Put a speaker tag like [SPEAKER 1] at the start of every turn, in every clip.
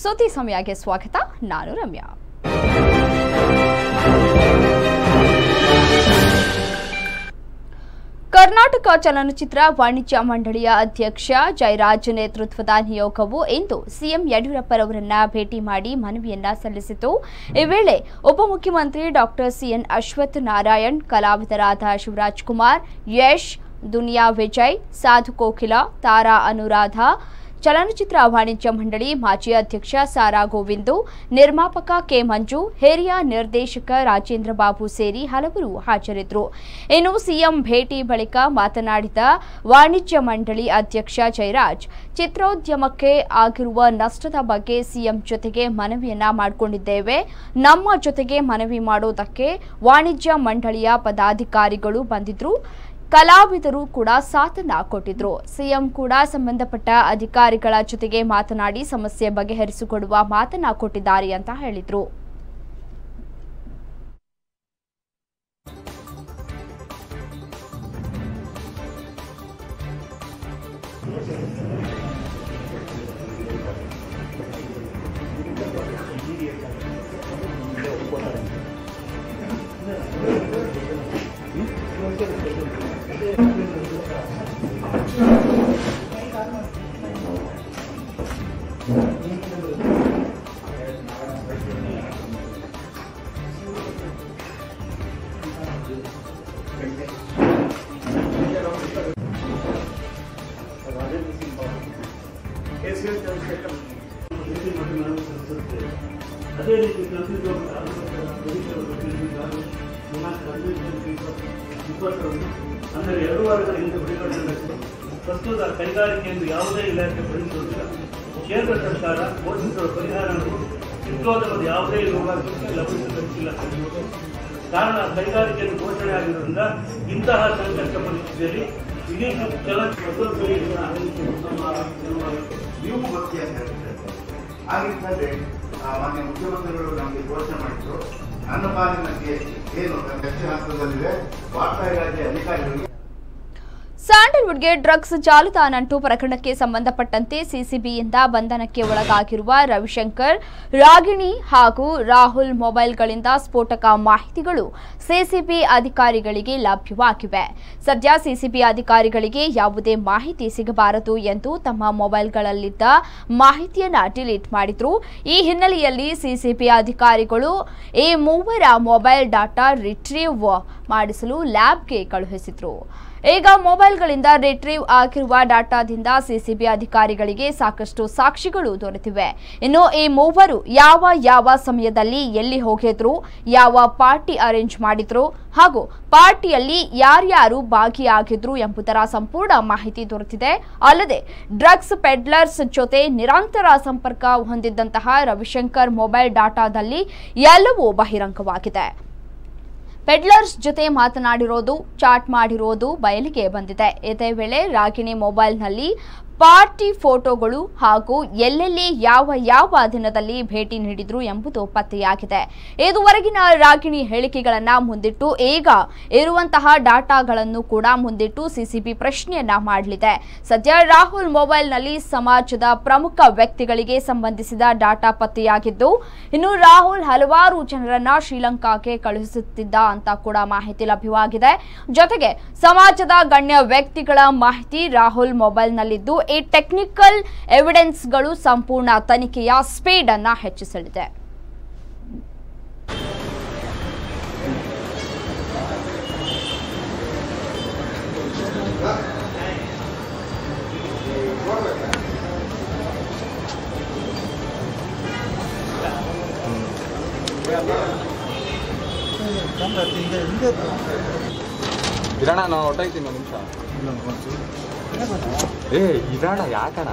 [SPEAKER 1] ಸುದ್ದಿ ಸಮಯಕ್ಕೆ ಸ್ವಾಗತ ನಾನು ರಮ್ಯಾ ಕರ್ನಾಟಕ ಚಲನಚಿತ್ರ ವಾಣಿಜ್ಯ ಮಂಡಳಿಯ ಅಧ್ಯಕ್ಷ ಜಯರಾಜ್ ನೇತೃತ್ವದ ನಿಯೋಗವು ಇಂದು ಸಿಎಂ ಯಡಿಯೂರಪ್ಪರವರನ್ನ ಭೇಟಿ ಮಾಡಿ ಮನವಿಯನ್ನ ಸಲ್ಲಿಸಿತು ಈ ವೇಳೆ ಉಪಮುಖ್ಯಮಂತ್ರಿ ಡಾಕ್ಟರ್ ಸಿಎನ್ ಅಶ್ವಥ್ ನಾರಾಯಣ್ ಕಲಾವಿದರಾದ ಶಿವರಾಜ್ ಕುಮಾರ್ ಯಶ್ ದುನಿಯಾ ವಿಜಯ್ ಸಾಧು ಕೋಕಿಲ ತಾರಾ ಅನುರಾಧ ಚಲನಚಿತ್ರ ವಾಣಿಜ್ಯ ಮಂಡಳಿ ಮಾಜಿ ಅಧ್ಯಕ್ಷ ಸಾರಾ ಗೋವಿಂದು ನಿರ್ಮಾಪಕ ಕೆ ಮಂಜು ಹಿರಿಯ ನಿರ್ದೇಶಕ ರಾಜೇಂದ್ರ ಬಾಬು ಸೇರಿ ಹಲವರು ಹಾಜರಿದ್ದರು ಇನ್ನು ಸಿಎಂ ಭೇಟಿ ಬಳಿಕ ಮಾತನಾಡಿದ ವಾಣಿಜ್ಯ ಮಂಡಳಿ ಅಧ್ಯಕ್ಷ ಜಯರಾಜ್ ಚಿತ್ರೋದ್ಯಮಕ್ಕೆ ಆಗಿರುವ ನಷ್ಟದ ಬಗ್ಗೆ ಸಿಎಂ ಜೊತೆಗೆ ಮನವಿಯನ್ನ ಮಾಡಿಕೊಂಡಿದ್ದೇವೆ ನಮ್ಮ ಜೊತೆಗೆ ಮನವಿ ಮಾಡೋದಕ್ಕೆ ವಾಣಿಜ್ಯ ಮಂಡಳಿಯ ಪದಾಧಿಕಾರಿಗಳು ಬಂದಿದ್ರು ಕಲಾವಿದರು ಕೂಡ ಸಾಥನ್ನ ಕೊಟ್ಟಿದ್ರು ಸಿಎಂ ಕೂಡ ಸಂಬಂಧಪಟ್ಟ ಅಧಿಕಾರಿಗಳ ಜೊತೆಗೆ ಮಾತನಾಡಿ ಸಮಸ್ಯೆ ಬಗೆಹರಿಸಿಕೊಡುವ ಮಾತನ್ನ ಕೊಟ್ಟಿದ್ದಾರೆ ಅಂತ ಹೇಳಿದ್ರು
[SPEAKER 2] ಅದೇ ರೀತಿ ಇಪ್ಪತ್ತೊಂದು ಅಂದರೆ ಎರಡು ವಾರಗಳ ಹಿಂದೆ ಬಿಡುಗಡೆಗೊಂಡಿದೆ ಪ್ರಸ್ತುತ ಕೈಗಾರಿಕೆ ಎಂದು ಯಾವುದೇ ಇಲಾಖೆ ಭರಿಸುವುದಿಲ್ಲ ಕೇಂದ್ರ ಸರ್ಕಾರ ಘೋಷಿಸುವ ಪರಿಹಾರವನ್ನು ಚಿತ್ರೋದ್ಯಮದ ಯಾವುದೇ ವಿಭಾಗಕ್ಕೆ ಲಭಿಸುತ್ತಿಲ್ಲ ಕಾರಣ ಕೈಗಾರಿಕೆಯನ್ನು ಘೋಷಣೆ ಆಗಿರುವುದರಿಂದ ಇಂತಹ ಸಂಕಷ್ಟ ಪರಿಸ್ಥಿತಿಯಲ್ಲಿ ಇಡೀ ಚಲನಚಿತ್ರ
[SPEAKER 3] ನೀವು ಗೊತ್ತಿ ಅಂತ ಹೇಳ್ತಾರೆ ಹಾಗಿದ್ದರೆ ಮಾನ್ಯ ಮುಖ್ಯಮಂತ್ರಿಗಳು ನಮಗೆ ಘೋಷಣೆ ಮಾಡಿದ್ರು ನನ್ನ ಪಾಲಿನ ಕೇಸ್ ಏನು ದಕ್ಷಿಣ ಹಸ್ತದಲ್ಲಿದೆ ವಾರ್ತಾ ಇಲಾಖೆ ಅಧಿಕಾರಿಗಳಿಗೆ
[SPEAKER 1] ಸ್ಯಾಂಡಲ್ವುಡ್ಗೆ ಡ್ರಗ್ಸ್ ಜಾಲದ ನಂಟು ಪ್ರಕರಣಕ್ಕೆ ಸಂಬಂಧಪಟ್ಟಂತೆ ಸಿಸಿಬಿಯಿಂದ ಬಂಧನಕ್ಕೆ ಒಳಗಾಗಿರುವ ರವಿಶಂಕರ್ ರಾಗಿಣಿ ಹಾಗೂ ರಾಹುಲ್ ಮೊಬೈಲ್ಗಳಿಂದ ಸ್ಫೋಟಕ ಮಾಹಿತಿಗಳು ಸಿಸಿಬಿ ಅಧಿಕಾರಿಗಳಿಗೆ ಲಭ್ಯವಾಗಿವೆ ಸದ್ಯ ಸಿಸಿಬಿ ಅಧಿಕಾರಿಗಳಿಗೆ ಯಾವುದೇ ಮಾಹಿತಿ ಸಿಗಬಾರದು ಎಂದು ತಮ್ಮ ಮೊಬೈಲ್ಗಳಲ್ಲಿದ್ದ ಮಾಹಿತಿಯನ್ನ ಡಿಲೀಟ್ ಮಾಡಿದ್ರು ಈ ಹಿನ್ನೆಲೆಯಲ್ಲಿ ಸಿಸಿಬಿ ಅಧಿಕಾರಿಗಳು ಈ ಮೂವರ ಮೊಬೈಲ್ ಡಾಟಾ ರಿಟ್ರೀವ್ ಮಾಡಿಸಲು ಲ್ಯಾಬ್ಗೆ ಕಳುಹಿಸಿದ್ರು ಈಗ ಮೊಬೈಲ್ಗಳಿಂದ ರಿಟ್ರೀವ್ ಆಗಿರುವ ಡಾಟಾದಿಂದ ಸಿಸಿಬಿ ಅಧಿಕಾರಿಗಳಿಗೆ ಸಾಕಷ್ಟು ಸಾಕ್ಷಿಗಳು ದೊರೆತಿವೆ ಇನ್ನು ಈ ಮೂವರು ಯಾವ ಯಾವ ಸಮಯದಲ್ಲಿ ಎಲ್ಲಿ ಹೋಗಿದ್ರು ಯಾವ ಪಾರ್ಟಿ ಅರೇಂಜ್ ಮಾಡಿದ್ರು ಹಾಗೂ ಪಾರ್ಟಿಯಲ್ಲಿ ಯಾರ್ಯಾರು ಭಾಗಿಯಾಗಿದ್ರು ಎಂಬುದರ ಸಂಪೂರ್ಣ ಮಾಹಿತಿ ದೊರೆತಿದೆ ಅಲ್ಲದೆ ಡ್ರಗ್ಸ್ ಪೆಡ್ಲರ್ಸ್ ಜೊತೆ ನಿರಂತರ ಸಂಪರ್ಕ ಹೊಂದಿದ್ದಂತಹ ರವಿಶಂಕರ್ ಮೊಬೈಲ್ ಡಾಟಾದಲ್ಲಿ ಎಲ್ಲವೂ ಬಹಿರಂಗವಾಗಿದೆ ಪೆಡ್ಲರ್ಸ್ ಜೊತೆ ಮಾತನಾಡಿರೋದು ಚಾಟ್ ಮಾಡಿರೋದು ಬಯಲಿಗೆ ಬಂದಿದೆ ಇದೇ ವೇಳೆ ರಾಗಿಣಿ ಮೊಬೈಲ್ನಲ್ಲಿ ಪಾರ್ಟಿ ಫೋಟೋಗಳು ಹಾಗೂ ಎಲ್ಲೆಲ್ಲಿ ಯಾವ ಯಾವ ದಿನದಲ್ಲಿ ಭೇಟಿ ನೀಡಿದ್ರು ಎಂಬುದು ಪತ್ತೆಯಾಗಿದೆ ಇದುವರೆಗಿನ ರಾಗಿಣಿ ಹೇಳಿಕೆಗಳನ್ನ ಮುಂದಿಟ್ಟು ಈಗ ಇರುವಂತಹ ಡಾಟಾಗಳನ್ನು ಕೂಡ ಮುಂದಿಟ್ಟು ಸಿಸಿಬಿ ಪ್ರಶ್ನೆಯನ್ನ ಮಾಡಲಿದೆ ಸದ್ಯ ರಾಹುಲ್ ಮೊಬೈಲ್ನಲ್ಲಿ ಸಮಾಜದ ಪ್ರಮುಖ ವ್ಯಕ್ತಿಗಳಿಗೆ ಸಂಬಂಧಿಸಿದ ಡಾಟಾ ಪತ್ತೆಯಾಗಿದ್ದು ಇನ್ನು ರಾಹುಲ್ ಹಲವಾರು ಜನರನ್ನ ಶ್ರೀಲಂಕಾಗೆ ಕಳುಹಿಸುತ್ತಿದ್ದ ಅಂತ ಕೂಡ ಮಾಹಿತಿ ಲಭ್ಯವಾಗಿದೆ ಜೊತೆಗೆ ಸಮಾಜದ ಗಣ್ಯ ವ್ಯಕ್ತಿಗಳ ಮಾಹಿತಿ ರಾಹುಲ್ ಮೊಬೈಲ್ನಲ್ಲಿದ್ದು ಈ ಟೆಕ್ನಿಕಲ್ ಎವಿಡೆನ್ಸ್ಗಳು ಸಂಪೂರ್ಣ ತನಿಖೆಯ ಸ್ಪೀಡ್ ಅನ್ನ ಹೆಚ್ಚಿಸಲಿದೆ
[SPEAKER 4] ಇರೋಣ ನಾವು ಹೊಟ್ಟೋಗ್ತೀನಿ ಒಂದು ನಿಮಿಷ ಏ ಇರೋಣ ಯಾಕಣ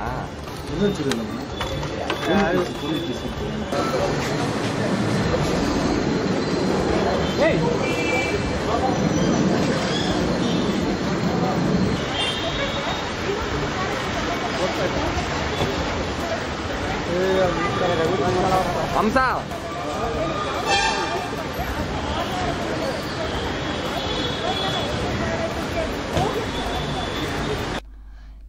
[SPEAKER 4] ಹಂಸ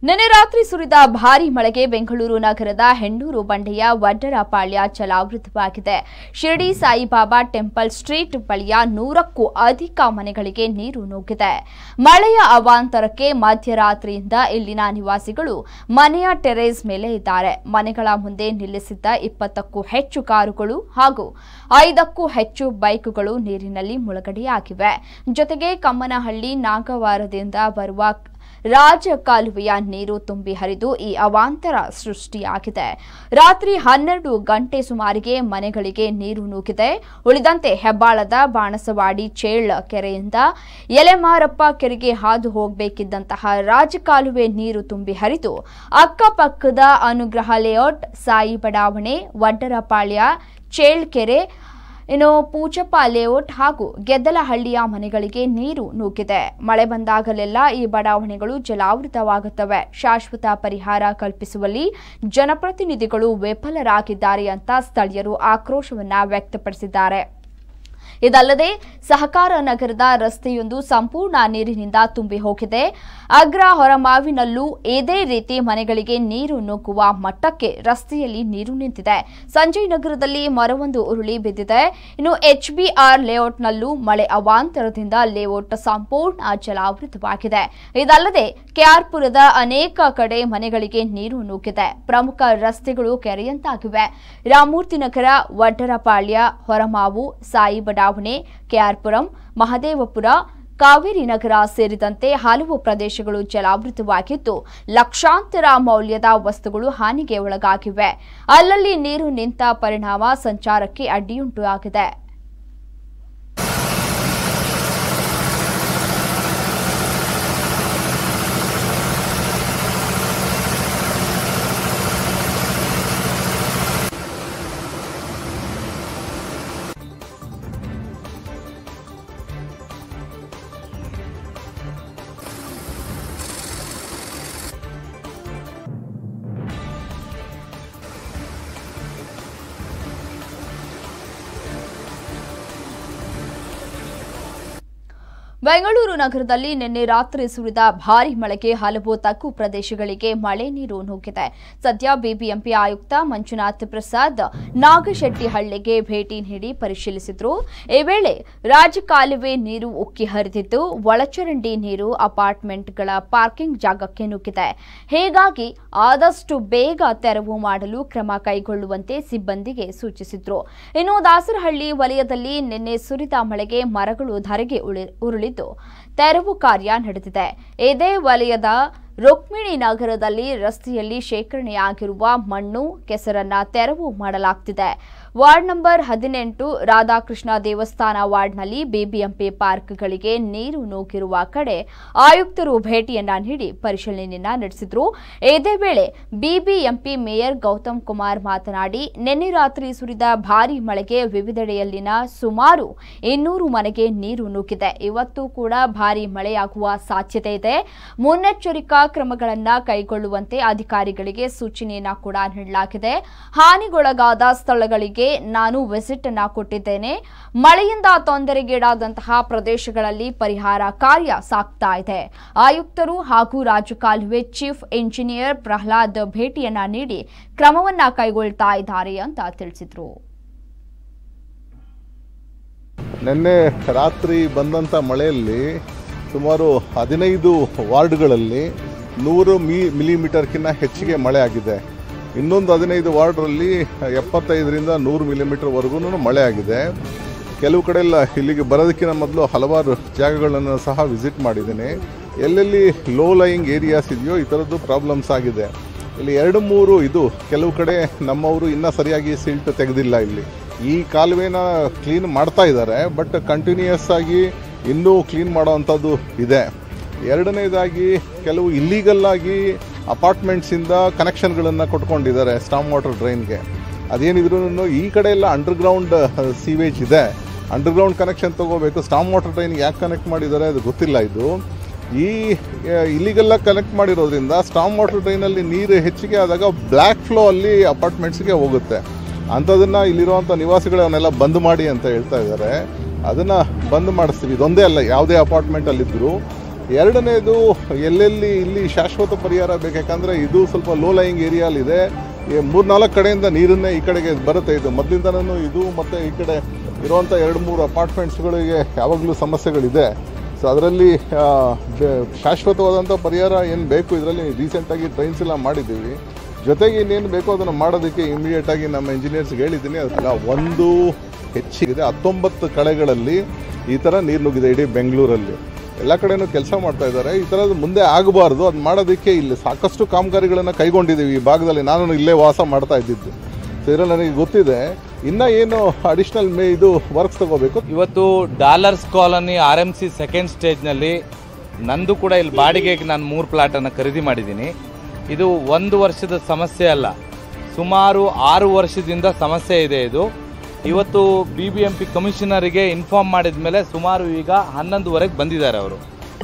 [SPEAKER 1] ನಿನ್ನೆ ರಾತ್ರಿ ಸುರಿದ ಭಾರೀ ಮಳೆಗೆ ಬೆಂಗಳೂರು ನಗರದ ಹೆಣ್ಣೂರು ಬಂಡೆಯ ವಡ್ಡರಪಾಳ್ಯ ಜಲಾವೃತವಾಗಿದೆ ಶಿರಡಿ ಸಾಯಿಬಾಬಾ ಟೆಂಪಲ್ ಸ್ಟ್ರೀಟ್ ಬಳಿಯ ನೂರಕ್ಕೂ ಅಧಿಕ ಮನೆಗಳಿಗೆ ನೀರು ನುಗ್ಗಿದೆ ಮಳೆಯ ಅವಾಂತರಕ್ಕೆ ಮಧ್ಯರಾತ್ರಿಯಿಂದ ಇಲ್ಲಿನ ನಿವಾಸಿಗಳು ಮನೆಯ ಟೆರೇಸ್ ಮೇಲೆ ಇದ್ದಾರೆ ಮನೆಗಳ ಮುಂದೆ ನಿಲ್ಲಿಸಿದ್ದ ಇಪ್ಪತ್ತಕ್ಕೂ ಹೆಚ್ಚು ಕಾರುಗಳು ಹಾಗೂ ಐದಕ್ಕೂ ಹೆಚ್ಚು ಬೈಕ್ಗಳು ನೀರಿನಲ್ಲಿ ಮುಳುಗಡೆಯಾಗಿವೆ ಜೊತೆಗೆ ಕಮ್ಮನಹಳ್ಳಿ ನಾಗವಾರದಿಂದ ಬರುವ ರಾಜ ಕಾಲುವೆಯ ನೀರು ತುಂಬಿ ಹರಿದು ಈ ಅವಾಂತರ ಸೃಷ್ಟಿಯಾಗಿದೆ ರಾತ್ರಿ ಹನ್ನೆರಡು ಗಂಟೆ ಸುಮಾರಿಗೆ ಮನೆಗಳಿಗೆ ನೀರು ನೂಕಿದೆ ಉಳಿದಂತೆ ಹೆಬ್ಬಾಳದ ಬಾಣಸವಾಡಿ ಚೇಳ್ ಕೆರೆಯಿಂದ ಎಲೆಮಾರಪ್ಪ ಕೆರೆಗೆ ಹಾದು ಹೋಗಬೇಕಿದ್ದಂತಹ ರಾಜಕಾಲುವೆ ನೀರು ತುಂಬಿ ಹರಿದು ಅಕ್ಕಪಕ್ಕದ ಅನುಗ್ರಹ ಲೇಔಟ್ ಸಾಯಿ ಬಡಾವಣೆ ವಡ್ಡರಪಾಳ್ಯ ಚೇಳ್ಕೆರೆ ಇನ್ನು ಪೂಚಪ್ಪ ಲೇಔಟ್ ಹಾಗೂ ಗೆದ್ದಲಹಳ್ಳಿಯ ಮನೆಗಳಿಗೆ ನೀರು ನೂಕಿದೆ ಮಳೆ ಬಂದಾಗಲೆಲ್ಲ ಈ ಬಡಾವಣೆಗಳು ಜಲಾವೃತವಾಗುತ್ತವೆ ಶಾಶ್ವತ ಪರಿಹಾರ ಕಲ್ಪಿಸುವಲ್ಲಿ ಜನಪ್ರತಿನಿಧಿಗಳು ವಿಫಲರಾಗಿದ್ದಾರೆ ಅಂತ ಸ್ಥಳೀಯರು ಆಕ್ರೋಶವನ್ನ ವ್ಯಕ್ತಪಡಿಸಿದ್ದಾರೆ ಇದಲ್ಲದೆ ಸಹಕಾರ ನಗರದ ರಸ್ತೆಯೊಂದು ಸಂಪೂರ್ಣ ನೀರಿನಿಂದ ತುಂಬಿ ಹೋಗಿದೆ ಅಗ್ರ ಹೊರಮಾವಿನಲ್ಲೂ ಇದೇ ರೀತಿ ಮನೆಗಳಿಗೆ ನೀರು ನುಗ್ಗುವ ಮಟ್ಟಕ್ಕೆ ರಸ್ತೆಯಲ್ಲಿ ನೀರು ನಿಂತಿದೆ ಸಂಜಯ್ ನಗರದಲ್ಲಿ ಮರವೊಂದು ಉರುಳಿ ಬಿದ್ದಿದೆ ಇನ್ನು ಎಚ್ಬಿಆರ್ ಲೇಔಟ್ನಲ್ಲೂ ಮಳೆ ಅವಾಂತರದಿಂದ ಲೇಔಟ್ ಸಂಪೂರ್ಣ ಜಲಾವೃತವಾಗಿದೆ ಇದಲ್ಲದೆ ಕೆಆರ್ಪುರದ ಅನೇಕ ಕಡೆ ಮನೆಗಳಿಗೆ ನೀರು ನುಗ್ಗಿದೆ ಪ್ರಮುಖ ರಸ್ತೆಗಳು ಕೆರೆಯಂತಾಗಿವೆ ರಾಮೂರ್ತಿ ನಗರ ವಡ್ಡರಪಾಳ್ಯ ಹೊರಮಾವು ಸಾಯಿ ಬಡಾವಣೆ ಕೆಆರ್ಪುರಂ ಮಹದೇವಪುರ ಕಾವೇರಿ ನಗರ ಸೇರಿದಂತೆ ಹಲವು ಪ್ರದೇಶಗಳು ಜಲಾವೃತವಾಗಿದ್ದು ಲಕ್ಷಾಂತರ ಮೌಲ್ಯದ ವಸ್ತುಗಳು ಹಾನಿಗೆ ಒಳಗಾಗಿವೆ ಅಲ್ಲಲ್ಲಿ ನೀರು ನಿಂತ ಪರಿಣಾಮ ಸಂಚಾರಕ್ಕೆ ಅಡ್ಡಿಯುಂಟಾಗಿದೆ ಬೆಂಗಳೂರು ನಗರದಲ್ಲಿ ನಿನ್ನೆ ರಾತ್ರಿ ಸುರಿದ ಭಾರೀ ಮಳೆಗೆ ಹಲವು ತಗ್ಗು ಪ್ರದೇಶಗಳಿಗೆ ಮಳೆ ನೀರು ನುಗ್ಗಿದೆ ಸದ್ಯ ಬಿಬಿಎಂಪಿ ಆಯುಕ್ತ ಮಂಜುನಾಥ್ ಪ್ರಸಾದ್ ನಾಗಶೆಟ್ಟಿಹಳ್ಳಿಗೆ ಭೇಟಿ ನೀಡಿ ಪರಿಶೀಲಿಸಿದ್ರು ಈ ವೇಳೆ ರಾಜಕಾಲುವೆ ನೀರು ಉಕ್ಕಿ ಹರಿದಿದ್ದು ಒಳಚರಂಡಿ ನೀರು ಅಪಾರ್ಟ್ಮೆಂಟ್ಗಳ ಪಾರ್ಕಿಂಗ್ ಜಾಗಕ್ಕೆ ನುಗ್ಗಿದೆ ಹೀಗಾಗಿ ಆದಷ್ಟು ಬೇಗ ತೆರವು ಮಾಡಲು ಕ್ರಮ ಕೈಗೊಳ್ಳುವಂತೆ ಸಿಬ್ಬಂದಿಗೆ ಸೂಚಿಸಿದ್ರು ಇನ್ನು ದಾಸರಹಳ್ಳಿ ವಲಯದಲ್ಲಿ ನಿನ್ನೆ ಸುರಿದ ಮಳೆಗೆ ಮರಗಳು ಧರೆಗೆ ಉಳಿ- ಉರುಳಿದ್ದು ತೆರವು ಕಾರ್ಯ ನಡೆದಿದೆ ಇದೇ ವಲಯದ ರುಕ್ಮಿಣಿ ನಗರದಲ್ಲಿ ರಸ್ತೆಯಲ್ಲಿ ಶೇಖರಣೆಯಾಗಿರುವ ಮಣ್ಣು ಕೆಸರನ್ನ ತೆರವು ಮಾಡಲಾಗ್ತಿದೆ ವಾರ್ಡ್ ನಂಬರ್ ಹದಿನೆಂಟು ರಾಧಾಕೃಷ್ಣ ದೇವಸ್ಥಾನ ವಾರ್ಡ್ನಲ್ಲಿ ಬಿಬಿಎಂಪಿ ಪಾರ್ಕ್ಗಳಿಗೆ ನೀರು ನೂಕಿರುವ ಕಡೆ ಆಯುಕ್ತರು ಭೇಟಿಯನ್ನ ನೀಡಿ ಪರಿಶೀಲನೆಯನ್ನ ನಡೆಸಿದ್ರು ಇದೇ ವೇಳೆ ಬಿಬಿಎಂಪಿ ಮೇಯರ್ ಗೌತಮ್ ಕುಮಾರ್ ಮಾತನಾಡಿ ನಿನ್ನೆ ರಾತ್ರಿ ಸುರಿದ ಭಾರೀ ಮಳೆಗೆ ವಿವಿಧೆಡೆಯಲ್ಲಿನ ಸುಮಾರು ಇನ್ನೂರು ಮನೆಗೆ ನೀರು ನುಗ್ಗಿದೆ ಇವತ್ತು ಕೂಡ ಭಾರೀ ಮಳೆಯಾಗುವ ಸಾಧ್ಯತೆ ಇದೆ ಮುನ್ನೆಚ್ಚರಿಕಾ ಕ್ರಮಗಳನ್ನ ಕೈಗೊಳ್ಳುವಂತೆ ಅಧಿಕಾರಿಗಳಿಗೆ ಸೂಚನೆಯನ್ನ ಕೂಡ ನೀಡಲಾಗಿದೆ ಹಾನಿಗೊಳಗಾದ ಸ್ಥಳಗಳಿಗೆ ನಾನು ವಿಸಿಟ್ ಅನ್ನ ಕೊಟ್ಟಿದ್ದೇನೆ ಮಳೆಯಿಂದ ತೊಂದರೆಗೀಡಾದಂತಹ ಪ್ರದೇಶಗಳಲ್ಲಿ ಪರಿಹಾರ ಕಾರ್ಯ ಸಾಗ್ತಾ ಇದೆ ಆಯುಕ್ತರು ಹಾಗೂ ರಾಜಕಾಲುವೆ ಚೀಫ್ ಇಂಜಿನಿಯರ್ ಪ್ರಹ್ಲಾದ್ ಭೇಟಿಯನ್ನ ನೀಡಿ ಕ್ರಮವನ್ನ ಕೈಗೊಳ್ತಾ ಇದ್ದಾರೆ ಅಂತ ತಿಳಿಸಿದ್ರು
[SPEAKER 5] ನಿನ್ನೆ ರಾತ್ರಿ ಬಂದಂಥ ಮಳೆಯಲ್ಲಿ ಸುಮಾರು ಹದಿನೈದು ವಾರ್ಡ್ಗಳಲ್ಲಿ ನೂರು ಮಿ ಮಿಲಿಮೀಟರ್ಕಿಂತ ಹೆಚ್ಚಿಗೆ ಮಳೆ ಆಗಿದೆ ಇನ್ನೊಂದು ಹದಿನೈದು ವಾರ್ಡ್ರಲ್ಲಿ ಎಪ್ಪತ್ತೈದರಿಂದ ನೂರು ಮಿಲಿಮೀಟರ್ವರೆಗೂ ಮಳೆ ಆಗಿದೆ ಕೆಲವು ಕಡೆ ಎಲ್ಲ ಇಲ್ಲಿಗೆ ಬರೋದಕ್ಕಿಂತ ಮೊದಲು ಹಲವಾರು ಜಾಗಗಳನ್ನು ಸಹ ವಿಸಿಟ್ ಮಾಡಿದ್ದೀನಿ ಎಲ್ಲೆಲ್ಲಿ ಲೋ ಲೈಯಿಂಗ್ ಏರಿಯಾಸ್ ಇದೆಯೋ ಈ ಥರದ್ದು ಪ್ರಾಬ್ಲಮ್ಸ್ ಆಗಿದೆ ಇಲ್ಲಿ ಎರಡು ಮೂರು ಇದು ಕೆಲವು ಕಡೆ ನಮ್ಮವರು ಇನ್ನೂ ಸರಿಯಾಗಿ ಸಿಲ್ಟ್ ತೆಗೆದಿಲ್ಲ ಇಲ್ಲಿ ಈ ಕಾಲುವೆನ ಕ್ಲೀನ್ ಮಾಡ್ತಾ ಇದ್ದಾರೆ ಬಟ್ ಕಂಟಿನ್ಯೂಯಸ್ ಆಗಿ ಇನ್ನೂ ಕ್ಲೀನ್ ಮಾಡೋವಂಥದ್ದು ಇದೆ ಎರಡನೇದಾಗಿ ಕೆಲವು ಇಲ್ಲೀಗಲ್ ಆಗಿ ಅಪಾರ್ಟ್ಮೆಂಟ್ಸಿಂದ ಕನೆಕ್ಷನ್ಗಳನ್ನು ಕೊಟ್ಕೊಂಡಿದ್ದಾರೆ ಸ್ಟಾಮ್ ವಾಟರ್ ಡ್ರೈನ್ಗೆ ಅದೇನಿದ್ರು ಈ ಕಡೆ ಎಲ್ಲ ಅಂಡರ್ಗ್ರೌಂಡ್ ಸೀವೇಜ್ ಇದೆ ಅಂಡರ್ಗ್ರೌಂಡ್ ಕನೆಕ್ಷನ್ ತಗೋಬೇಕು ಸ್ಟಾಮ್ ವಾಟರ್ ಡ್ರೈನ್ಗೆ ಯಾಕೆ ಕನೆಕ್ಟ್ ಮಾಡಿದ್ದಾರೆ ಅದು ಗೊತ್ತಿಲ್ಲ ಇದು ಈ ಇಲ್ಲಿಗೆಲ್ಲ ಕನೆಕ್ಟ್ ಮಾಡಿರೋದ್ರಿಂದ ಸ್ಟಾಮ್ ವಾಟರ್ ಡ್ರೈನಲ್ಲಿ ನೀರು ಹೆಚ್ಚಿಗೆ ಆದಾಗ ಬ್ಲ್ಯಾಕ್ ಫ್ಲೋ ಅಲ್ಲಿ ಅಪಾರ್ಟ್ಮೆಂಟ್ಸ್ಗೆ ಹೋಗುತ್ತೆ ಅಂಥದನ್ನು ಇಲ್ಲಿರುವಂಥ ನಿವಾಸಿಗಳು ಅವನ್ನೆಲ್ಲ ಬಂದ್ ಮಾಡಿ ಅಂತ ಹೇಳ್ತಾ ಇದ್ದಾರೆ ಅದನ್ನು ಬಂದ್ ಮಾಡಿಸ್ತೀವಿ ಇದೊಂದೇ ಅಲ್ಲ ಯಾವುದೇ ಅಪಾರ್ಟ್ಮೆಂಟಲ್ಲಿದ್ದರೂ ಎರಡನೇದು ಎಲ್ಲೆಲ್ಲಿ ಇಲ್ಲಿ ಶಾಶ್ವತ ಪರಿಹಾರ ಬೇಕಾಕಂದ್ರೆ ಇದು ಸ್ವಲ್ಪ ಲೋ ಲೈಯಿಂಗ್ ಏರಿಯಾಲಿದೆ ಮೂರ್ನಾಲ್ಕು ಕಡೆಯಿಂದ ನೀರನ್ನೇ ಈ ಕಡೆಗೆ ಬರುತ್ತೆ ಇದು ಮೊದಲಿಂದನೂ ಇದು ಮತ್ತು ಈ ಕಡೆ ಇರುವಂಥ ಎರಡು ಮೂರು ಅಪಾರ್ಟ್ಮೆಂಟ್ಸ್ಗಳಿಗೆ ಯಾವಾಗಲೂ ಸಮಸ್ಯೆಗಳಿದೆ ಸೊ ಅದರಲ್ಲಿ ಆ, ಬೆ- ಶಾಶ್ವತವಾದಂಥ ಪರಿಹಾರ ಏನು ಬೇಕು ಇದರಲ್ಲಿ ರೀಸೆಂಟಾಗಿ ಟ್ರೈನ್ಸ್ ಎಲ್ಲ ಮಾಡಿದ್ದೀವಿ ಜೊತೆಗೆ ಇನ್ನೇನು ಬೇಕೋ ಅದನ್ನು ಮಾಡೋದಕ್ಕೆ ಇಮಿಡಿಯೇಟಾಗಿ ನಮ್ಮ ಇಂಜಿನಿಯರ್ಸ್ಗೆ ಹೇಳಿದ್ದೀನಿ ಅದಲ್ಲ ಒಂದು ಹೆಚ್ಚಿಗಿದೆ ಹತ್ತೊಂಬತ್ತು ಕಳೆಗಳಲ್ಲಿ ಈ ಥರ ನೀರು ನುಗ್ಗಿದೆ ಇಡೀ ಬೆಂಗಳೂರಲ್ಲಿ ಎಲ್ಲ ಕಡೆನೂ ಕೆಲಸ ಮಾಡ್ತಾ ಇದ್ದಾರೆ ಈ ಥರದ್ದು ಮುಂದೆ ಆಗಬಾರ್ದು ಅದು ಮಾಡೋದಕ್ಕೆ ಇಲ್ಲಿ ಸಾಕಷ್ಟು ಕಾಮಗಾರಿಗಳನ್ನು ಕೈಗೊಂಡಿದ್ದೀವಿ ಈ ಭಾಗದಲ್ಲಿ ನಾನು ಇಲ್ಲೇ ವಾಸ ಮಾಡ್ತಾ ಇದ್ದಿದ್ದು ಸೊ ಇದರಲ್ಲಿ ನನಗೆ ಗೊತ್ತಿದೆ ಇನ್ನೂ ಏನು ಅಡಿಷ್ನಲ್ ಮೇ ಇದು ವರ್ಕ್ಸ್ ತಗೋಬೇಕು
[SPEAKER 6] ಇವತ್ತು dollars colony R M C second ಸ್ಟೇಜ್ನಲ್ಲಿ ನಂದು ಕೂಡ ಇಲ್ಲಿ ಬಾಡಿಗೆಗೆ ನಾನು ಮೂರು ಪ್ಲಾಟನ್ನು ಖರೀದಿ ಮಾಡಿದ್ದೀನಿ ಇದು ಒಂದು ವರ್ಷದ ಸಮಸ್ಯೆ ಅಲ್ಲ ಸುಮಾರು ಆರು ವರ್ಷದಿಂದ ಸಮಸ್ಯೆ ಇದೆ ಇದು ಇವತ್ತು ಬಿ ಬಿ ಎಂ ಪಿ ಕಮಿಷನರಿಗೆ ಇನ್ಫಾರ್ಮ್ ಮಾಡಿದ ಮೇಲೆ ಸುಮಾರು ಈಗ ಹನ್ನೊಂದುವರೆಗೆ ಬಂದಿದ್ದಾರೆ ಅವರು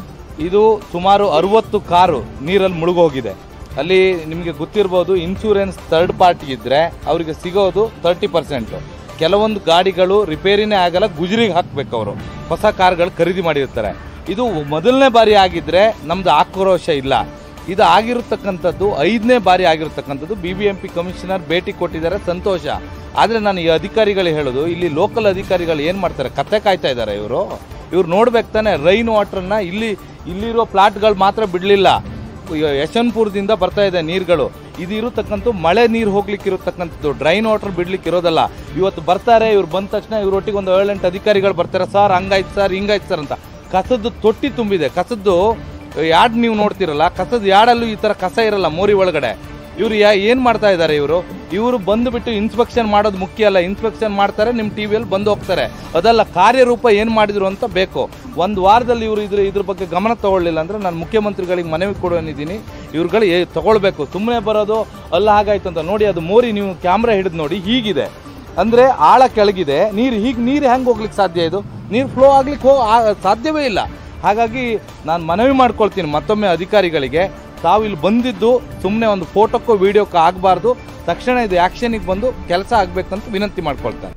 [SPEAKER 6] ಇದು ಸುಮಾರು ಅರುವತ್ತು ಕಾರು ನೀರಲ್ಲಿ ಮುಳುಗೋಗಿದೆ ಅಲ್ಲಿ ನಿಮಗೆ ಗೊತ್ತಿರ್ಬೋದು ಇನ್ಶೂರೆನ್ಸ್ ಥರ್ಡ್ ಪಾರ್ಟಿ ಇದ್ದರೆ ಅವರಿಗೆ ಸಿಗೋದು ತರ್ಟಿ ಪರ್ಸೆಂಟು ಕೆಲವೊಂದು ಗಾಡಿಗಳು ರಿಪೇರಿನೇ ಆಗಲ್ಲ ಗುಜರಿಗೆ ಹಾಕಬೇಕು ಅವರು ಹೊಸ ಕಾರ್ಗಳು ಖರೀದಿ ಮಾಡಿರ್ತಾರೆ ಇದು ಮೊದಲನೇ ಬಾರಿ ಆಗಿದ್ರೆ ನಮ್ದು ಆಕ್ರೋಶ ಇಲ್ಲ ಇದು ಆಗಿರತಕ್ಕಂಥದ್ದು ಐದನೇ ಬಾರಿ ಆಗಿರತಕ್ಕಂಥದ್ದು B B M P commissioner ಭೇಟಿ ಕೊಟ್ಟಿದ್ದಾರೆ ಸಂತೋಷ ಆದರೆ ನಾನು ಈ ಅಧಿಕಾರಿಗಳು ಹೇಳೋದು ಇಲ್ಲಿ ಲೋಕಲ್ ಅಧಿಕಾರಿಗಳು ಏನು ಮಾಡ್ತಾರೆ ಕತ್ತೆ ಕಾಯ್ತಾ ಇದ್ದಾರೆ ಇವರು ಇವ್ರು ನೋಡ್ಬೇಕು ತಾನೆ ರೈನ್ ವಾಟರ್ನ ಇಲ್ಲಿ ಇಲ್ಲಿರೋ ಪ್ಲಾಟ್ಗಳು ಮಾತ್ರ ಬಿಡಲಿಲ್ಲ ಯಶವಂತಪುರದಿಂದ ಬರ್ತಾ ಇದೆ ನೀರುಗಳು ಇದು ಇರತಕ್ಕಂಥ ಮಳೆ ನೀರು ಹೋಗ್ಲಿಕ್ಕೆ ಇರತಕ್ಕಂಥದ್ದು ಡ್ರೈನ್ ವಾಟರ್ ಬಿಡ್ಲಿಕ್ಕೆ ಇರೋದಲ್ಲ ಇವತ್ತು ಬರ್ತಾರೆ ಇವ್ರು ಬಂದ ತಕ್ಷಣ ಇವ್ರೊಟ್ಟಿಗೆ ಒಂದು ಏಳೆಂಟು ಅಧಿಕಾರಿಗಳು ಬರ್ತಾರೆ ಸರ್ ಹಂಗಾಯ್ತು ಸರ್ ಹಿಂಗಾಯ್ತು ಸರ್ ಅಂತ ಕಸದ್ದು ತೊಟ್ಟಿ ತುಂಬಿದೆ ಕಸದ್ದು ಯಾಡ್ ನೀವು ನೋಡ್ತಿರಲ್ಲ ಕಸದ ಯಾಡಲ್ಲೂ ಈ ಥರ ಕಸ ಇರಲ್ಲ ಮೋರಿ ಒಳಗಡೆ ಇವ್ರು ಯಾ ಏನು ಮಾಡ್ತಾ ಇದ್ದಾರೆ ಇವರು ಇವರು ಬಂದುಬಿಟ್ಟು ಇನ್ಸ್ಪೆಕ್ಷನ್ ಮಾಡೋದು ಮುಖ್ಯ ಅಲ್ಲ ಇನ್ಸ್ಪೆಕ್ಷನ್ ಮಾಡ್ತಾರೆ ನಿಮ್ಮ ಟಿ ವಿಯಲ್ಲಿ ಬಂದು ಹೋಗ್ತಾರೆ ಅದಲ್ಲ ಕಾರ್ಯರೂಪ ಏನು ಮಾಡಿದ್ರು ಅಂತ ಬೇಕು ಒಂದು ವಾರದಲ್ಲಿ ಇವರು ಇದ್ರ ಇದ್ರ ಬಗ್ಗೆ ಗಮನ ತಗೊಳ್ಳಿಲ್ಲ ಅಂದ್ರೆ ನಾನು ಮುಖ್ಯಮಂತ್ರಿಗಳಿಗೆ ಮನವಿ ಕೊಡೋನಿದ್ದೀನಿ ಇವ್ರುಗಳು ಏ ತಗೊಳ್ಬೇಕು ಸುಮ್ಮನೆ ಬರೋದು ಅಲ್ಲ ಹಾಗಾಯ್ತು ಅಂತ ನೋಡಿ ಅದು ಮೋರಿ ನೀವು ಕ್ಯಾಮ್ರಾ ಹಿಡಿದು ನೋಡಿ ಹೀಗಿದೆ ಅಂದರೆ ಆಳ ಕೆಳಗಿದೆ ನೀರು ಹೀಗೆ ನೀರು ಹೆಂಗೆ ಹೋಗ್ಲಿಕ್ಕೆ ಸಾಧ್ಯ ಇದು ನೀರು ಫ್ಲೋ ಆಗ್ಲಿಕ್ಕೆ ಹೋ ಆ- ಸಾಧ್ಯವೇ ಇಲ್ಲ ಹಾಗಾಗಿ ನಾನು ಮನವಿ ಮಾಡ್ಕೊಳ್ತೀನಿ ಮತ್ತೊಮ್ಮೆ ಅಧಿಕಾರಿಗಳಿಗೆ ತಾವು ಇಲ್ಲಿ ಬಂದಿದ್ದು ಸುಮ್ಮನೆ ಒಂದು ಫೋಟೋಕ್ಕೋ ವಿಡಿಯೋಕ್ಕೋ ಆಗಬಾರ್ದು ತಕ್ಷಣ ಇದು ಆ್ಯಕ್ಷನಿಗೆ ಬಂದು ಕೆಲಸ ಆಗಬೇಕಂತ ವಿನಂತಿ ಮಾಡ್ಕೊಳ್ತಾರೆ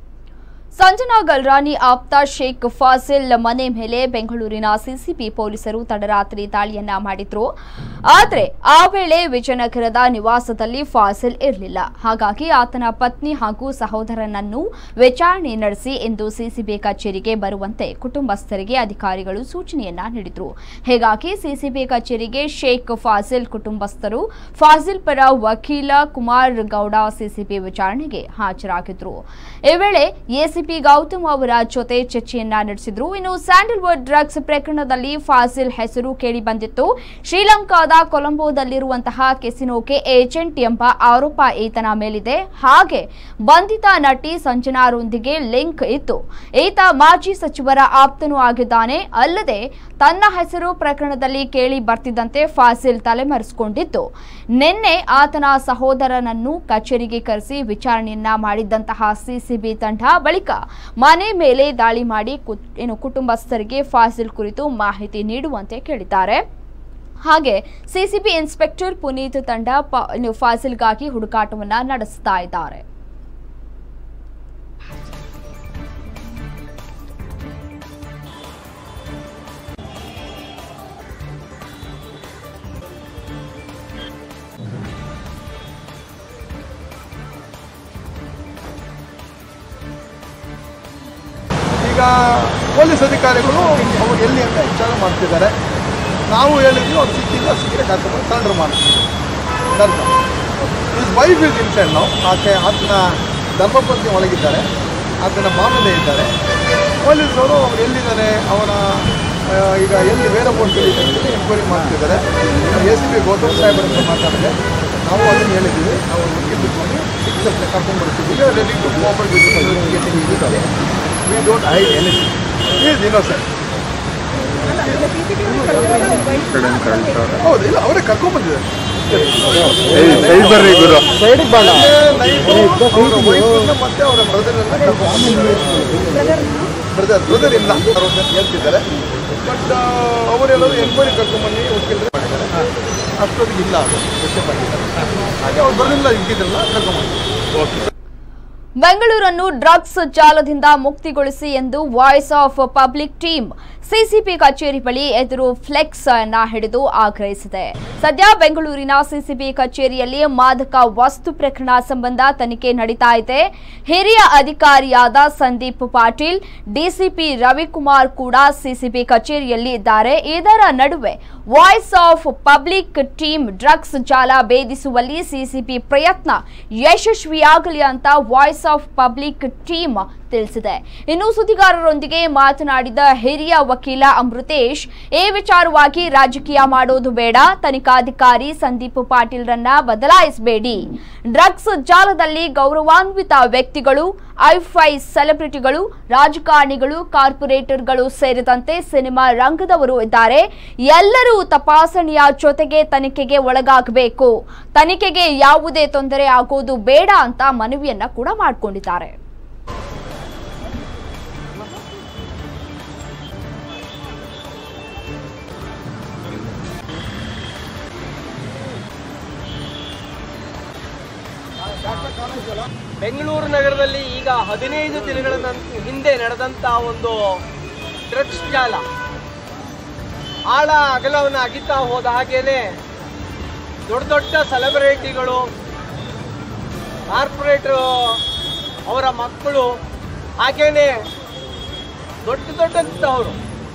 [SPEAKER 1] ಸಂಜನಾ ಗಲ್ರಾನಿ ಆಪ್ತ ಶೇಖ್ ಫಾಸಿಲ್ ಮನೆ ಮೇಲೆ ಬೆಂಗಳೂರಿನ ಸಿಸಿಬಿ ಪೊಲೀಸರು ತಡರಾತ್ರಿ ದಾಳಿಯನ್ನ ಮಾಡಿದ್ರು ಆದರೆ ಆ ವೇಳೆ ವಿಜಯನಗರದ ನಿವಾಸದಲ್ಲಿ ಫಾಸಿಲ್ ಇರಲಿಲ್ಲ ಹಾಗಾಗಿ ಆತನ ಪತ್ನಿ ಹಾಗೂ ಸಹೋದರನನ್ನು ವಿಚಾರಣೆ ನಡೆಸಿ ಎಂದು ಸಿಸಿಬಿ ಕಚೇರಿಗೆ ಬರುವಂತೆ ಕುಟುಂಬಸ್ಥರಿಗೆ ಅಧಿಕಾರಿಗಳು ಸೂಚನೆಯನ್ನ ನೀಡಿದ್ರು ಹೀಗಾಗಿ ಸಿಸಿಬಿ ಕಚೇರಿಗೆ ಶೇಖ್ ಫಾಸಿಲ್ ಕುಟುಂಬಸ್ಥರು ಫಾಸಿಲ್ ಪರ ವಕೀಲ ಕುಮಾರ್ ಗೌಡ ಸಿಸಿಬಿ ವಿಚಾರಣೆಗೆ ಹಾಜರಾಗಿದ್ರು ಈ ವೇಳೆ ಎಸಿಪಿ ಗೌತಮ್ ಅವರ ಜೊತೆ ಚರ್ಚೆಯನ್ನ ನಡೆಸಿದ್ರು ಇನ್ನು ಸ್ಯಾಂಡಲ್ವುಡ್ ಡ್ರಗ್ಸ್ ಪ್ರಕರಣದಲ್ಲಿ ಫಾಸಿಲ್ ಹೆಸರು ಕೇಳಿ ಬಂದಿತ್ತು ಶ್ರೀಲಂಕಾದ ಕೊಲಂಬೋದಲ್ಲಿರುವಂತಹ ಕೆಸಿನೋಗೆ ಏಜೆಂಟ್ ಎಂಬ ಆರೋಪ ಈತನ ಮೇಲಿದೆ ಹಾಗೆ ಬಂಧಿತ ನಟಿ ಸಂಜನಾರೊಂದಿಗೆ ಲಿಂಕ್ ಇತ್ತು ಈತ ಮಾಜಿ ಸಚಿವರ ಆಪ್ತನೂ ಆಗಿದ್ದಾನೆ ಅಲ್ಲದೆ ತನ್ನ ಹೆಸರು ಪ್ರಕರಣದಲ್ಲಿ ಕೇಳಿ ಬರ್ತಿದ್ದಂತೆ ಫಾಸಿಲ್ ತಲೆಮರೆಸಿಕೊಂಡಿದ್ದು ನಿನ್ನೆ ಆತನ ಸಹೋದರನನ್ನು ಕಚೇರಿಗೆ ಕರೆಸಿ ವಿಚಾರಣೆಯನ್ನ ಮಾಡಿದ್ದಂತಹ ಸಿಸಿಬಿ ತಂಡ ಬಳಿಕ ಮನೆ ಮೇಲೆ ದಾಳಿ ಮಾಡಿ ಕು- ಏನು ಕುಟುಂಬಸ್ಥರಿಗೆ ಫಾಸಿಲ್ ಕುರಿತು ಮಾಹಿತಿ ನೀಡುವಂತೆ ಕೇಳಿದ್ದಾರೆ ಹಾಗೆ ಸಿಸಿಬಿ ಇನ್ಸ್ಪೆಕ್ಟರ್ ಪುನೀತ್ ತಂಡ ಪ- ಏನು ಫಾಸಿಲ್ಗಾಗಿ ಹುಡುಕಾಟವನ್ನ ನಡೆಸ್ತಾ ಇದ್ದಾರೆ
[SPEAKER 7] ಈಗ ಪೊಲೀಸ್ ಅಧಿಕಾರಿಗಳು ಅವರು ಎಲ್ಲಿ ಅಂತ ವಿಚಾರ ಮಾಡ್ತಿದ್ದಾರೆ ನಾವು ಹೇಳಿದ್ವಿ ಅವ್ರು ಸಿಕ್ಕಿಲ್ಲ ಸಿಕ್ಕರೆ ಕರ್ಕೊಂಡು ಸರೆಂಡರ್ ಮಾಡ್ತೀವಿ ಕರ್ಕೊಂಡು ಇಸ್ ವೈಫ್ ಇಸ್ ಇನ್ಸೈಡ್ ನಾವು ಆಕೆ ಆತನ ಧರ್ಮಪತ್ನಿ ಒಳಗಿದ್ದಾರೆ ಆತನ ಮಾಮಲೆ ಇದ್ದಾರೆ ಪೊಲೀಸರು ಅವ್ರು ಎಲ್ಲಿದ್ದಾರೆ ಅವರ ಆ, ಈಗ ಎಲ್ಲಿ ಬೇರೆ ಬೋಟ್ಗಳಿದೆ ಅಂತ ಎಂಕ್ವೈರಿ ಮಾಡ್ತಿದ್ದಾರೆ ಎಸ್ ಪಿ ಗೌತಮ್ ಸಾಹೇಬರ ಹತ್ರ ಮಾತಾಡಿದೆ ನಾವು ಅದನ್ನು ಹೇಳಿದ್ದೀವಿ ನಾವು ಹುಡುಗಿ ಬಿಟ್ಕೊಂಡು ಸಿಕ್ಸ್ ಹತ್ರ ಕರ್ಕೊಂಡು ಬರ್ತಿದ್ದೀವಿ ready to forward we don't hide anything is innocent ಹೌದು ಇಲ್ಲ ಅವರೇ ಕರ್ಕೊಂಡ್ ಬಂದಿದ್ದಾರೆ ಮತ್ತೆ ಅವರ ಬ್ರದರ್ ಬ್ರದರ್ ಬ್ರದರ್ ಇಲ್ಲ ಅವ್ರು ಒಬ್ಬರು ಹೇಳ್ತಿದ್ದಾರೆ ಬಟ್ ಅವರೆಲ್ಲರೂ ಎನ್ಕ್ವೈರಿ ಕರ್ಕೊಂಡ್ಬನ್ನಿ ವಕೀಲರು ಮಾಡಿದ್ದಾರೆ ಅಷ್ಟೊತ್ತಿಗೆ ಇಲ್ಲ ಅದು ಎಸ್ಕೇಪ್ ಆಗಿದ್ದಾರೆ ಹಾಗೆ ಅವ್ರು ಬರಲಿಲ್ಲ ಇದ್ದಿದ್ರಲ್ಲ ಕರ್ಕೊಂಡ್ಬಂದು
[SPEAKER 1] ಬೆಂಗಳೂರನ್ನು ಡ್ರಗ್ಸ್ ಜಾಲದಿಂದ ಮುಕ್ತಿಗೊಳಿಸಿ ಎಂದು voice of public team CCB ಕಚೇರಿ ಬಳಿ ಎದುರು ಫ್ಲೆಕ್ಸ್ ಅನ್ನ ಹಿಡಿದು ಆಗ್ರಹಿಸಿದೆ ಸದ್ಯ ಬೆಂಗಳೂರಿನ ಸಿಸಿಬಿ ಕಚೇರಿಯಲ್ಲಿ ಮಾದಕ ವಸ್ತು ಪ್ರಕರಣ ಸಂಬಂಧ ತನಿಖೆ ನಡೀತಾ ಇದೆ ಹಿರಿಯ ಅಧಿಕಾರಿಯಾದ ಸಂದೀಪ್ ಪಾಟೀಲ್ ಡಿಸಿಪಿ ರವಿಕುಮಾರ್ ಕೂಡ ಸಿಸಿಬಿ ಕಚೇರಿಯಲ್ಲಿ ಇದ್ದಾರೆ ಇದರ ನಡುವೆ voice of public team drugs ಜಾಲ ಭೇದಿಸುವಲ್ಲಿ ಸಿಸಿಬಿ ಪ್ರಯತ್ನ ಯಶಸ್ವಿಯಾಗಲಿ ಅಂತ ವಾಯ್ಸ್ ಆಫ್ ಪಬ್ಲಿಕ್ ಟೀಮ್ ತಿಳಿಸಿದೆ ಇನ್ನು ಸುದ್ದಿಗಾರರೊಂದಿಗೆ ಮಾತನಾಡಿದ ಹಿರಿಯ ವಕೀಲ ಅಮೃತೇಶ್ ಈ ವಿಚಾರವಾಗಿ ರಾಜಕೀಯ ಮಾಡೋದು ಬೇಡ ತನಿಖಾಧಿಕಾರಿ ಸಂದೀಪ್ ಪಾಟೀಲ್ರನ್ನ ಬದಲಾಯಿಸಬೇಡಿ ಡ್ರಗ್ಸ್ ಜಾಲದಲ್ಲಿ ಗೌರವಾನ್ವಿತ ವ್ಯಕ್ತಿಗಳು ಐಫೈ ಸೆಲೆಬ್ರಿಟಿಗಳು ರಾಜಕಾರಣಿಗಳು ಕಾರ್ಪೊರೇಟರ್ಗಳು ಸೇರಿದಂತೆ ಸಿನಿಮಾ ರಂಗದವರು ಇದ್ದಾರೆ ಎಲ್ಲರೂ ತಪಾಸಣೆಯ ಜೊತೆಗೆ ತನಿಖೆಗೆ ಒಳಗಾಗಬೇಕು ತನಿಖೆಗೆ ಯಾವುದೇ ತೊಂದರೆ ಆಗೋದು ಬೇಡ ಅಂತ ಮನವಿಯನ್ನ ಕೂಡ ಮಾಡಿಕೊಂಡಿದ್ದಾರೆ
[SPEAKER 8] ಬೆಂಗಳೂರು ನಗರದಲ್ಲಿ ಈಗ ಹದಿನೈದು ದಿನಗಳ ನಂ- ಹಿಂದೆ ನಡೆದಂತ ಒಂದು ಡ್ರಗ್ಸ್ ಜಾಲ ಆಳ ಅಗಲವನ್ನು ಅಗಿತಾ ಹೋದ ಹಾಗೇನೆ ದೊಡ್ಡ ದೊಡ್ಡ ಸೆಲೆಬ್ರಿಟಿಗಳು ಕಾರ್ಪೊರೇಟರ್ ಅವರ ಮಕ್ಕಳು ಹಾಗೇನೆ ದೊಡ್ಡ ದೊಡ್ಡಂತವರು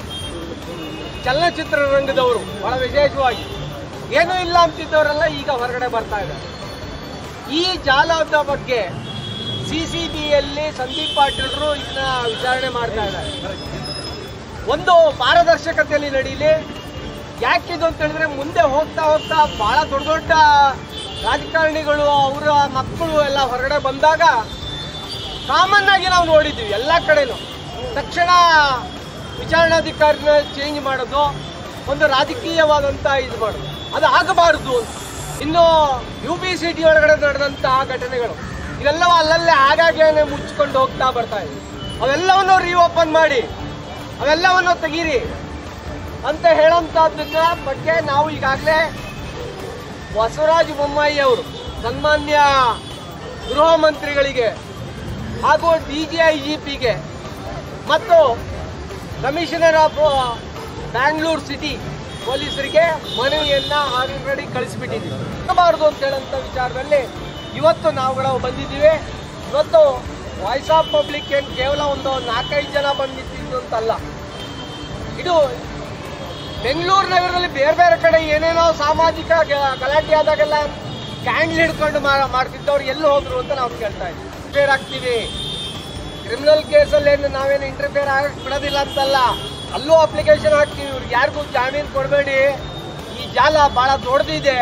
[SPEAKER 8] ಚಲನಚಿತ್ರ ರಂಗದವರು ಬಹಳ ವಿಶೇಷವಾಗಿ ಏನೂ ಇಲ್ಲ ಅಂತಿದ್ದವರೆಲ್ಲ ಈಗ ಹೊರಗಡೆ ಬರ್ತಾ ಇದ್ದಾರೆ ಈ ಜಾಲದ ಬಗ್ಗೆ ಸಿ ಸಿ ಬಿಯಲ್ಲಿ ಸಂದೀಪ್ ಪಾಟೀಲ್ರು ಇದನ್ನ ವಿಚಾರಣೆ ಮಾಡ್ತಾ ಇದ್ದಾರೆ ಒಂದು ಪಾರದರ್ಶಕತೆಯಲ್ಲಿ ನಡೀಲಿ ಯಾಕಿದು ಅಂತ ಹೇಳಿದ್ರೆ ಮುಂದೆ ಹೋಗ್ತಾ ಹೋಗ್ತಾ ಬಹಳ ದೊಡ್ಡ ದೊಡ್ಡ ರಾಜಕಾರಣಿಗಳು ಅವರ ಮಕ್ಕಳು ಎಲ್ಲ ಹೊರಗಡೆ ಬಂದಾಗ ಕಾಮನ್ ಆಗಿ ನಾವು ನೋಡಿದ್ವಿ ಎಲ್ಲ ಕಡೆನೂ ತಕ್ಷಣ ವಿಚಾರಣಾಧಿಕಾರಿನ ಚೇಂಜ್ ಮಾಡೋದು ಒಂದು ರಾಜಕೀಯವಾದಂಥ ಇದು ಮಾಡೋದು ಅದು ಆಗಬಾರದು ಅಂತ ಇನ್ನು ಯು ಪಿ ಸಿ ಟಿ ಒಳಗಡೆ ನಡೆದಂತಹ ಘಟನೆಗಳು ಇವೆಲ್ಲವೂ ಅಲ್ಲಲ್ಲೇ ಆಗಾಗ್ಯಾನೆ ಮುಚ್ಕೊಂಡು ಹೋಗ್ತಾ ಬರ್ತಾ ಇದೆ ಅವೆಲ್ಲವನ್ನು ರೀಓಪನ್ ಮಾಡಿ ಅವೆಲ್ಲವನ್ನು ತೆಗೀರಿ ಅಂತ ಹೇಳೋಂಥದ್ದನ್ನ ಬಗ್ಗೆ ನಾವು ಈಗಾಗಲೇ ಬಸವರಾಜ ಬೊಮ್ಮಾಯಿ ಅವರು ಸನ್ಮಾನ್ಯ ಗೃಹ ಮಂತ್ರಿಗಳಿಗೆ ಹಾಗೂ ಡಿ ಜಿ ಐ ಜಿ ಪಿಗೆ ಮತ್ತು ಕಮಿಷನರ್ ಆಫ್ ಬ್ಯಾಂಗ್ಳೂರ್ ಸಿಟಿ ಪೊಲೀಸರಿಗೆ ಮನವಿಯನ್ನ ಆಲ್ರೆಡಿ ಕಳಿಸಿಬಿಟ್ಟಿದ್ದೀವಿ ಆಗಬಾರದು ಅಂತ ಹೇಳಂತ ವಿಚಾರದಲ್ಲಿ ಇವತ್ತು ನಾವುಗಳು ಬಂದಿದ್ದೀವಿ ಇವತ್ತು ವಾಯ್ಸ್ ಆಫ್ ಪಬ್ಲಿಕ್ ಏನು ಕೇವಲ ಒಂದು ನಾಲ್ಕೈದು ಜನ ಬಂದು ನಿಂತಿದ್ದು ಅಂತಲ್ಲ ಇದು ಬೆಂಗಳೂರು ನಗರದಲ್ಲಿ ಬೇರೆ ಬೇರೆ ಕಡೆ ಏನೇನೋ ಸಾಮಾಜಿಕ ಗ- ಗಲಾಟೆ ಆದಾಗೆಲ್ಲ ಕ್ಯಾಂಡಲ್ ಹಿಡ್ಕೊಂಡು ಮಾ- ಮಾಡ್ತಿದ್ದವ್ರು ಎಲ್ಲಿ ಹೋದ್ರು ಅಂತ ನಾವು ಕೇಳ್ತಾ ಇದ್ದೀವಿ ಇಂಟರ್ಫೇರ್ ಆಗ್ತೀವಿ ಕ್ರಿಮಿನಲ್ ಕೇಸಲ್ಲಿ ಏನು ನಾವೇನು ಇಂಟರ್ಫೇರ್ ಆಗಕ್ಕೆ ಬಿಡೋದಿಲ್ಲ ಅಂತಲ್ಲ ಅಲ್ಲೂ ಅಪ್ಲಿಕೇಶನ್ ಹಾಕ್ತೀವಿ ಇವ್ರಿಗೆ ಯಾರಿಗೂ ಜಾಮೀನು ಕೊಡಬೇಡಿ ಈ ಜಾಲ ಬಹಳ ದೊಡ್ಡದಿದೆ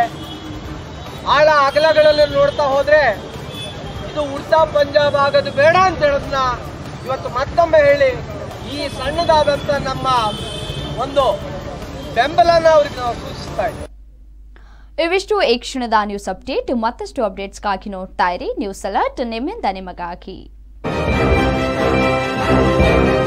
[SPEAKER 8] ಆಳ ಅಗಲಗಳಲ್ಲಿ ನೋಡ್ತಾ ಹೋದ್ರೆ ಇದು ಉಡ್ತಾ ಪಂಜಾಬ್ ಆಗೋದು ಬೇಡ ಅಂತ ಹೇಳೋದನ್ನ ಇವತ್ತು ಮತ್ತೊಮ್ಮೆ ಹೇಳಿ ಈ ಸಣ್ಣದಾದಂಥ ನಮ್ಮ ಒಂದು ಬೆಂಬಲನ ಅವ್ರಿಗೆ ನಾವು ಸೂಚಿಸ್ತಾ ಇದ್ದೀವಿ
[SPEAKER 1] ಇವಿಷ್ಟು ಈ ಕ್ಷಣದ ನ್ಯೂಸ್ ಅಪ್ಡೇಟ್ ಮತ್ತಷ್ಟು ಅಪ್ಡೇಟ್ಸ್ಗಾಗಿ ನೋಡ್ತಾ ಇರಿ ನ್ಯೂಸ್ ಅಲರ್ಟ್ ನಿಮ್ಮಿಂದ ನಿಮಗಾಗಿ